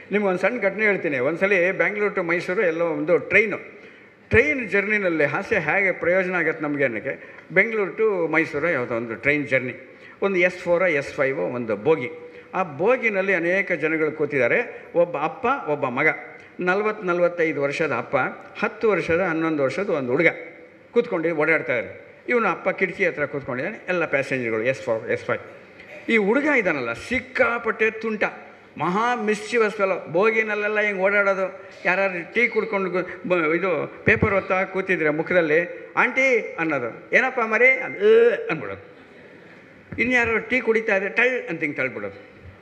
ನಿಮ್ಗೆ ಒಂದು ಸಣ್ಣ ಘಟನೆ ಹೇಳ್ತೀನಿ ಒಂದ್ಸಲಿ ಬ್ಯಾಂಗ್ಳೂರು ಟು ಮೈಸೂರು ಎಲ್ಲೋ ಒಂದು ಟ್ರೈನು ಟ್ರೈನ್ ಜರ್ನಿನಲ್ಲಿ ಹಾಸ್ಯ ಹೇಗೆ ಪ್ರಯೋಜನ ಆಗತ್ತೆ ನಮಗೆ ಅನ್ನೋಕ್ಕೆ ಬೆಂಗಳೂರು ಟು ಮೈಸೂರು ಯಾವುದೋ ಒಂದು ಟ್ರೈನ್ ಜರ್ನಿ ಒಂದು ಎಸ್ ಫೋರ ಎಸ್ ಫೈವು ಒಂದು ಬೋಗಿ ಆ ಬೋಗಿನಲ್ಲಿ ಅನೇಕ ಜನಗಳು ಕೂತಿದ್ದಾರೆ ಒಬ್ಬ ಅಪ್ಪ ಒಬ್ಬ ಮಗ ನಲ್ವತ್ತು ನಲ್ವತ್ತೈದು ವರ್ಷದ ಅಪ್ಪ ಹತ್ತು ವರ್ಷದ ಹನ್ನೊಂದು ವರ್ಷದ ಒಂದು ಹುಡುಗ ಕೂತ್ಕೊಂಡು ಓಡಾಡ್ತಾ ಇದ್ದಾರೆ ಇವನು ಅಪ್ಪ ಕಿಟಕಿ ಹತ್ರ ಕೂತ್ಕೊಂಡಿದ್ದಾನೆ ಎಲ್ಲ ಪ್ಯಾಸೆಂಜರ್ಗಳು ಎಸ್ ಫೋರ್ ಎಸ್ ಫೈವ್ ಈ ಹುಡುಗ ಇದ್ದಾನಲ್ಲ ಸಿಕ್ಕಾಪಟ್ಟೆ ತುಂಟ ಮಹಾ ಮಿಸ್ಚಿವಸ್ ಫೆಲೋ ಬೋಗಿನಲ್ಲೆಲ್ಲ ಹಿಂಗೆ ಓಡಾಡೋದು ಯಾರು ಟೀ ಕುಡ್ಕೊಂಡು ಕು- ಬ- ಇದು ಪೇಪರ್ ಓದ್ತಾ ಕೂತಿದ್ರೆ ಮುಖದಲ್ಲಿ ಆಂಟಿ ಅನ್ನೋದು ಏನಪ್ಪ ಮರಿ ಅದ್ ಏ ಅಂದ್ಬಿಡೋದು ಇನ್ಯಾರು ಟೀ ಕುಡಿತಾ ಇದ್ರೆ ಟಳ್ ಅಂತ ಹಿಂಗೆ ತಳ್ಬಿಡೋದು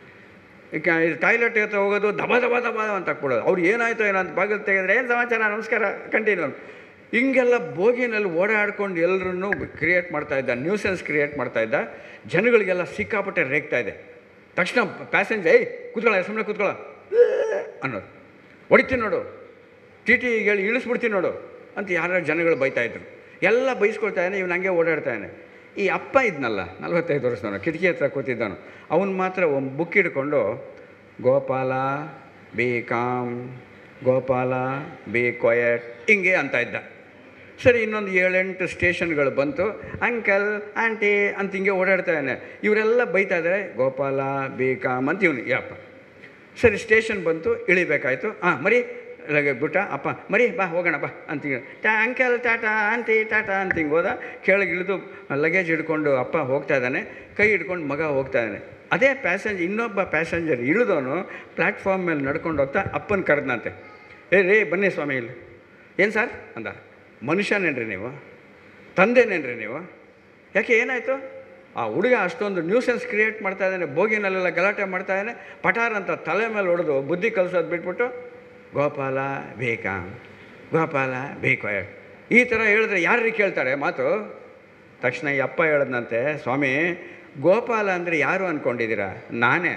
ಈಗ ಟಾಯ್ಲೆಟ್ ಹತ್ರ ಹೋಗೋದು ದಬ ದಬ ದಬ ಅಂತ ಹಾಕ್ಬಿಡೋದು ಅವ್ರು ಏನಾಯ್ತು ಏನೋ ಅಂತ ಬಾಗಿಲು ತೆಗೆದ್ರೆ ಏನು ಸಮಾಚಾರ ನಮಸ್ಕಾರ ಕಂಟಿನ್ಯೂ ಹಿಂಗೆಲ್ಲ ಬೋಗಿನಲ್ಲಿ ಓಡಾಡ್ಕೊಂಡು ಎಲ್ಲರನ್ನೂ ಕ್ರಿಯೇಟ್ ಮಾಡ್ತಾ ಇದ್ದ ನ್ಯೂಸೆನ್ಸ್ ಕ್ರಿಯೇಟ್ ಮಾಡ್ತಾ ಇದ್ದ ಜನಗಳಿಗೆಲ್ಲ ಸಿಕ್ಕಾಪಟ್ಟೆ ರೇಗ್ತಾ ಇದೆ ತಕ್ಷಣ ಪ್ಯಾಸೆಂಜರ್ ಏಯ್ ಕೂತ್ಕೊಳ್ಳ ಸುಮ್ಮನೆ ಕೂತ್ಕೊಳ್ಳ ಅನ್ನೋದು ಹೊಡಿತೀನಿ ನೋಡು ಟಿ ಟಿ ಹೇಳಿ ಇಳಿಸ್ಬಿಡ್ತೀನಿ ನೋಡು ಅಂತ ಯಾರು ಜನಗಳು ಬೈತಾ ಇದ್ರು ಎಲ್ಲ ಬೈಸ್ಕೊಳ್ತಾ ಇದ್ದಾನೆ ಇವ್ನು ಹಂಗೆ ಓಡಾಡ್ತಾ ಇದ್ದಾನೆ ಈ ಅಪ್ಪ ಇದ್ನಲ್ಲ ನಲ್ವತ್ತೈದು ವರ್ಷದವನು ಕಿಟಕಿ ಹತ್ರ ಕೂತಿದ್ದವನು ಅವನು ಮಾತ್ರ ಒಂದು ಬುಕ್ ಹಿಡ್ಕೊಂಡು Gopala be calm Gopala be quiet ಹಿಂಗೆ ಅಂತ ಇದ್ದ ಸರಿ ಇನ್ನೊಂದು ಏಳೆಂಟು ಸ್ಟೇಷನ್ಗಳು ಬಂತು ಅಂಕಲ್ ಆಂಟಿ ಅಂತ ಹಿಂಗೆ ಓಡಾಡ್ತಾ ಇದ್ದಾನೆ ಇವರೆಲ್ಲ ಬೈತಾ ಇದ್ದಾರೆ ಗೋಪಾಲ ಬಿ ಕಾಮ್ ಅಂತ ಇವನು ಯಪ್ಪ ಸರಿ ಸ್ಟೇಷನ್ ಬಂತು ಇಳಿಬೇಕಾಯ್ತು ಹಾಂ ಮರಿ ಇಲ್ಲಿಗೆ ಬಿಟ್ಟ ಅಪ್ಪ ಮರಿ ಬಾ ಹೋಗೋಣ ಬಾ ಅಂತ ಹಿಂಗೆ ಟಾ ಅಂಕಲ್ ಟಾಟಾ ಆಂಟಿ ಟಾಟಾ ಅಂತ ಹಿಂಗೆ ಹೋದ ಕೆಳಗೆ ಇಳಿದು ಲಗೇಜ್ ಹಿಡ್ಕೊಂಡು ಅಪ್ಪ ಹೋಗ್ತಾ ಇದ್ದಾನೆ ಕೈ ಹಿಡ್ಕೊಂಡು ಮಗ ಹೋಗ್ತಾ ಇದ್ದಾನೆ ಅದೇ ಪ್ಯಾಸೆಂಜರ್ ಇನ್ನೊಬ್ಬ ಪ್ಯಾಸೆಂಜರ್ ಇಳಿದವನು ಪ್ಲ್ಯಾಟ್ಫಾರ್ಮ್ ಮೇಲೆ ನಡ್ಕೊಂಡು ಹೋಗ್ತಾ ಅಪ್ಪನ ಕರೆದ್ನಂತೆ ಏ ರೇ ಬನ್ನಿ ಸ್ವಾಮಿ ಇಲ್ಲಿ ಏನು ಸರ್ ಅಂದ ಮನುಷ್ಯನೇನ್ರಿ ನೀವು ತಂದೆನೇನ್ರಿ ನೀವು ಯಾಕೆ ಏನಾಯಿತು ಆ ಹುಡುಗ ಅಷ್ಟೊಂದು ನ್ಯೂಸೆನ್ಸ್ ಕ್ರಿಯೇಟ್ ಮಾಡ್ತಾ ಇದ್ದಾನೆ ಬೋಗಿನಲ್ಲೆಲ್ಲ ಗಲಾಟೆ ಮಾಡ್ತಾ ಇದ್ದಾನೆ ಪಟಾರ್ ಅಂತ ತಲೆ ಮೇಲೆ ಹೊಡೆದು ಬುದ್ಧಿ ಕಲಿಸೋದು ಬಿಟ್ಬಿಟ್ಟು ಗೋಪಾಲ ಬೇಕಾ ಗೋಪಾಲ ಬೇಕು ಈ ಥರ ಹೇಳಿದ್ರೆ ಯಾರು ಕೇಳ್ತಾರೆ ಮಾತು ತಕ್ಷಣ ಈ ಅಪ್ಪ ಹೇಳದ್ನಂತೆ ಸ್ವಾಮಿ ಗೋಪಾಲ ಅಂದರೆ ಯಾರು ಅಂದ್ಕೊಂಡಿದ್ದೀರಾ ನಾನೇ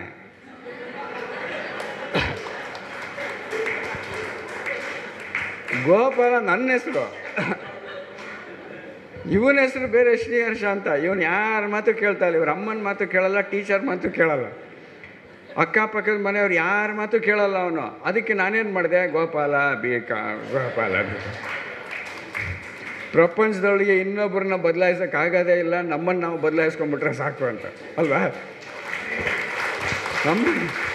ಗೋಪಾಲ ನನ್ನ ಹೆಸರು ಇವನ ಹೆಸರು ಬೇರೆ ಶ್ರೀಹರ್ಷ ಅಂತ ಇವನು ಯಾರ ಮಾತು ಕೇಳ್ತಾ ಇಲ್ಲ ಇವ್ರ ಅಮ್ಮನ ಮಾತು ಕೇಳಲ್ಲ ಟೀಚರ್ ಮಾತು ಕೇಳಲ್ಲ ಅಕ್ಕಪಕ್ಕದ ಮನೆಯವ್ರು ಯಾರ ಮಾತು ಕೇಳಲ್ಲ ಅವನು ಅದಕ್ಕೆ ನಾನೇನು ಮಾಡಿದೆ ಗೋಪಾಲ ಬೇಕಾ ಗೋಪಾಲ ಅಂತ. ಪ್ರಪಂಚದೊಳಗೆ ಇನ್ನೊಬ್ಬರನ್ನ ಬದಲಾಯಿಸೋಕ್ಕಾಗೋದೇ ಇಲ್ಲ ನಮ್ಮನ್ನು ನಾವು ಬದಲಾಯಿಸ್ಕೊಂಡ್ಬಿಟ್ರೆ ಸಾಕು ಅಂತ ಅಲ್ವಾ ನಮ್ಮ